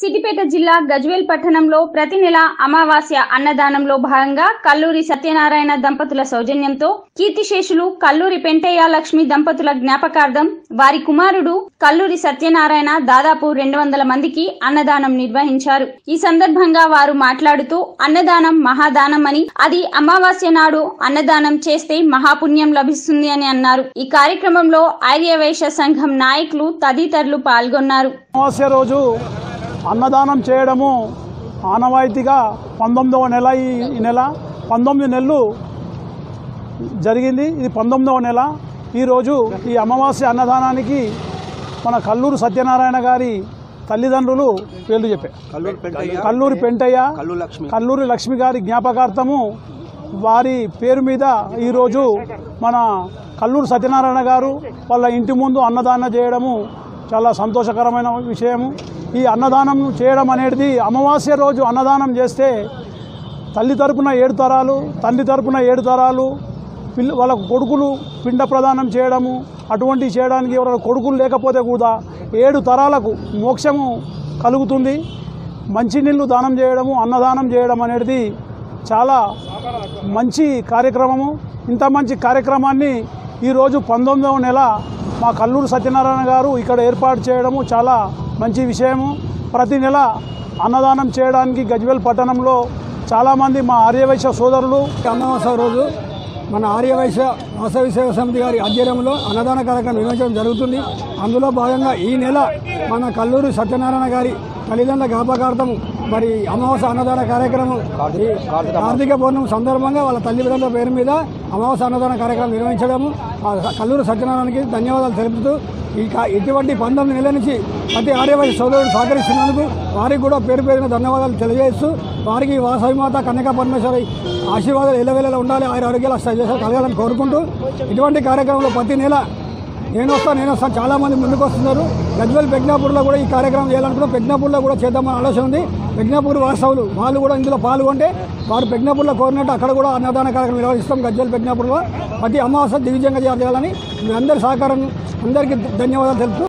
సిద్దిపేట జిల్లా గజ్వేల్ పట్టణంలో ప్రతి నెల అమావాస్య అన్నదానంలో భాగంగా కల్లూరి సత్యనారాయణ దంపతుల సౌజన్యంతో కీర్తిశేషులు కల్లూరి పెంటయ్య లక్ష్మి దంపతుల జ్ఞాపకార్థం వారి కుమారుడు కల్లూరి సత్యనారాయణ దాదాపు రెండు వందల మందికి అన్నదానం నిర్వహించారు ఈ సందర్భంగా వారు మాట్లాడుతూ అన్నదానం మహాదానం అని అది అమావాస్య నాడు అన్నదానం చేస్తే మహాపుణ్యం లభిస్తుంది అని అన్నారు ఈ కార్యక్రమంలో ఆర్యవైశ్య సంఘం నాయకులు తదితరులు పాల్గొన్నారు అమావాస్య రోజు అన్నదానం చేయడము ఆనవాయితీగా పంతొమ్మిదవ నెల ఈ ఈ నెల పంతొమ్మిది నెలలు జరిగింది ఇది పంతొమ్మిదవ నెల ఈరోజు ఈ అమావాస్య అన్నదానానికి మన కల్లూరు సత్యనారాయణ గారి తల్లిదండ్రులు పేర్లు చెప్పారు కల్లూరు పెంటయ్య కల్లూరి పెంటయ్య కల్లు లక్ష్మి కల్లూరి లక్ష్మి గారి జ్ఞాపకార్థము వారి పేరు మీద ఈరోజు మన కల్లూరు సత్యనారాయణ గారు వాళ్ళ ఇంటి ముందు అన్నదానం చేయడము చాలా సంతోషకరమైన విషయము ఈ అన్నదానం చేయడం అనేది అమావాస్య రోజు అన్నదానం చేస్తే తల్లి తరపున ఏడు తరాలు తండ్రి తరపున ఏడు తరాలు పిల్ల వాళ్ళ కొడుకులు పిండ ప్రదానం చేయడము అటువంటి చేయడానికి ఎవరైనా కొడుకులు లేకపోతే కూడా ఏడు తరాలకు మోక్షము కలుగుతుంది మంచినీళ్ళు దానం చేయడము అన్నదానం చేయడం అనేది చాలా మంచి కార్యక్రమము ఇంత మంచి కార్యక్రమాన్ని ఈరోజు పంతొమ్మిదవ నెల మా కల్లూరు సత్యనారాయణ గారు ఇక్కడ ఏర్పాటు చేయడము చాలా మంచి విషయము ప్రతి నెల అన్నదానం చేయడానికి గజ్వేల్ పట్టణంలో చాలామంది మా ఆర్యవైశ్య సోదరులు అమావాస్య రోజు మన ఆర్యవైశ్య వాసవి సేవ సమితి గారి ఆధ్వర్యంలో అన్నదాన కార్యక్రమం నిర్వహించడం జరుగుతుంది అందులో భాగంగా ఈ నెల మన కల్లూరి సత్యనారాయణ గారి తల్లిదండ్రుల జ్ఞాపకార్థం మరి అమావాస్య అన్నదాన కార్యక్రమం ఈ కార్తీక పౌర్ణమి సందర్భంగా వాళ్ళ తల్లిదండ్రుల పేరు మీద అమావాస్య అన్నదాన కార్యక్రమం నిర్వహించడము ఆ కల్లూరు సత్యనారాయణకి ధన్యవాదాలు తెలుపుతూ ఈ కా- ఇటువంటి పంతొమ్మిది నెలల నుంచి ప్రతి ఆర్యవైశ్య సోదరుడు సహకరిస్తున్నందుకు వారికి కూడా పేరు పేరున ధన్యవాదాలు తెలియజేస్తూ వారికి వాసవి మాత కన్యకా పరమేశ్వరి ఆశీర్వాదాలు ఎల్లవేళలా ఉండాలి ఆయన ఆరోగ్యాలు అష్టాలు కలగాలని కోరుకుంటూ ఇటువంటి కార్యక్రమంలో ప్రతి నెల నేను వస్తాను నేను వస్తాను చాలా మంది ముందుకు వస్తున్నారు గజ్వల్ పెగ్నాపూర్లో కూడా ఈ కార్యక్రమం చేయాలనుకున్నాం పెగ్నాపూర్లో కూడా చేద్దామని ఆలోచన ఉంది పెగ్నాపూర్ వాస్తవులు వాళ్ళు కూడా ఇందులో పాల్గొంటే వారు పెగ్నాపూర్లో కోరినట్టు అక్కడ కూడా అన్నదాన కార్యక్రమం నిర్వహిస్తాం గజ్వల్ పెగ్నాపూర్లో ప్రతి అమావాస్య దివ్యంగా చేయాలని మీ అందరి సహకారం అందరికీ ధన్యవాదాలు తెలుపుతూ